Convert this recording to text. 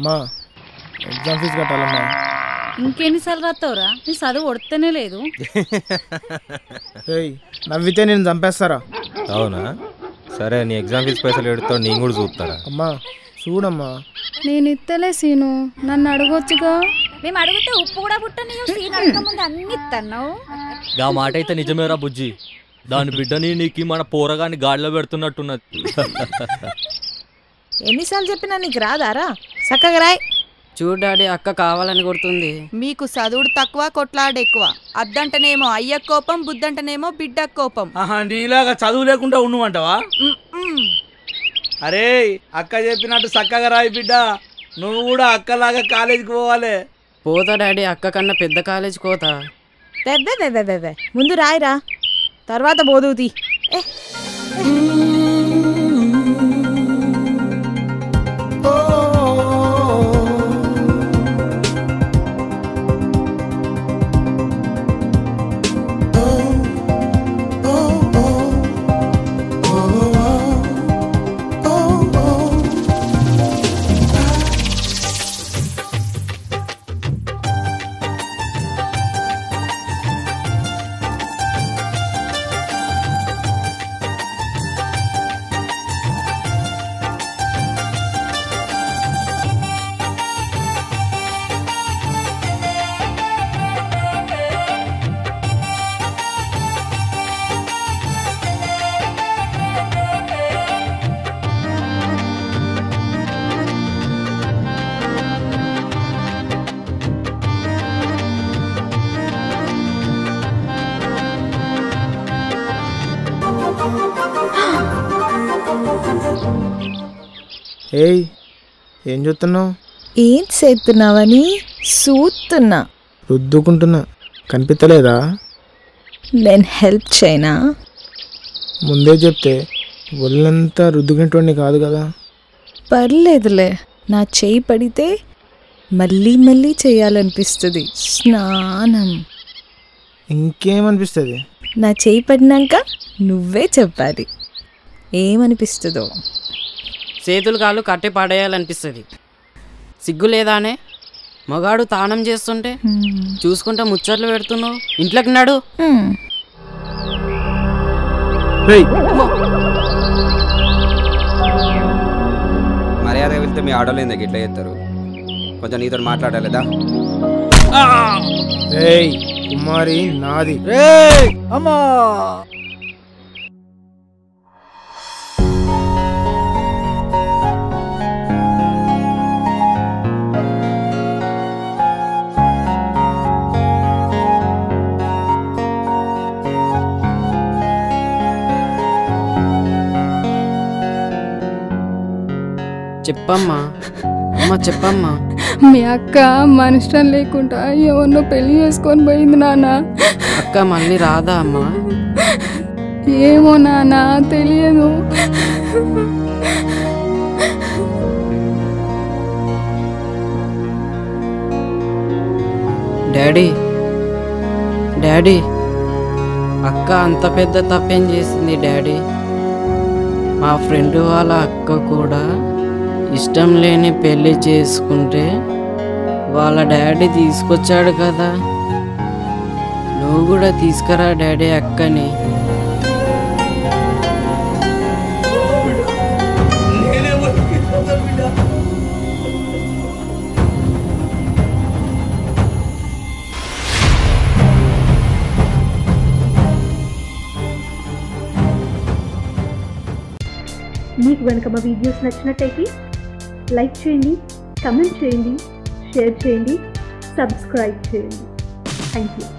అమ్మా exam fee కట్టాలమ్మా ఇంకెన్నిసార్లు రాస్తావురా నీ చదువు ఒడతనే లేదు ఏయ్ నవ్వితే నేను చంపేస్తారా అవునా సరే నీ ఎగ్జామ్ ఫీజు పైసలు ఎడుతావు నేను కూడా చూస్తారా అమ్మా చూడమ్మా నేను ఇత్తలే సీను నన్ను అడగొచ్చుగా మేము అడిగితే ఉప్పు కూడా పుట్టని సీన్ అడగక ముందు అన్ని ఇస్తున్నావు గా మాట అయితే నిజమేరా బుజ్జి దాని బిడ్డని నీకు మన పోరగాని గాడిలో పెడుతున్నట్టున్నది ఎన్నిసార్లు చెప్పినా నీకు రాదారా చక్కగా రాయ్ చూడు డాడీ అక్క కావాలని కొడుతుంది మీకు చదువుడు తక్కువ కొట్లాడు ఎక్కువ అద్దంటనేమో అయ్య కోపం బుద్ధంటనేమో బిడ్డ కోపం ఆహా నీలాగా చదువు లేకుండా ఉండుమంటావా మ్, మ్. అరే అక్క చెప్పినట్టు చక్కగా రాయి బిడ్డ నువ్వు కూడా అక్కలాగా కాలేజీకి పోవాలి పోతా డాడీ అక్క కన్నా పెద్ద కాలేజ్ కోతా బెబ్బెబ్బెబ్బెబ్బె ముందు రాయిరా తర్వాత బోధువుతి ఏ ఏయ్ ఏం చూస్తున్నావు ఏం చేస్తున్నావని చూస్తున్నా రుద్దుకుంటున్నా కనిపించలేదా నేను హెల్ప్ చేయనా ముందే చెప్తే ఒళ్ళంతా రుద్దుకునేటోడిని కాదు కదా పర్లేదులే నా చేయి పడితే మళ్ళీ మళ్ళీ చేయాలనిపిస్తుంది స్నానం ఇంకేమనిపిస్తుంది నా చేయి పడినాక నువ్వే చెప్పాలి ఏమనిపిస్తుందో చేతులు కాళ్ళు కట్టి పడేయాలనిపిస్తుంది సిగ్గు లేదానే మగాడు తానం చేస్తుంటే చూసుకుంటా ముచ్చట్లు పెడుతున్నావు ఇంట్లోకి నాడు హ్మ్. రేయ్ మర్యాద వెళ్తే మీ ఆడోళ్ళు ఎందుకు ఇట్లా చేస్తారు కొంచెం నీతో మాట్లాడాలేదా రేయ్ కుమారి నాది అమ్మా చెప్పమ్మా అమ్మ చెప్పమ్మా మీ అక్క మనిష్టం లేకుండా ఎవరినో పెళ్లి చేసుకొని పోయింది నాన్న అక్క మళ్ళీ రాదా అమ్మా ఏమో నాన్న తెలియదు డాడీ డాడీ అక్క అంత పెద్ద తప్పేం చేసింది డాడీ మా ఫ్రెండ్ వాళ్ళ అక్క కూడా ఇష్టం లేని పెళ్లి చేసుకుంటే వాళ్ళ డాడీ తీసుకొచ్చాడు కదా నువ్వు కూడా తీసుకురా డాడీ అక్కని మీకు కనుక మా వీడియోస్ నచ్చినట్టయితే లైక్ చేయండి కమెంట్ చేయండి షేర్ చేయండి సబ్స్క్రైబ్ చేయండి థ్యాంక్ యూ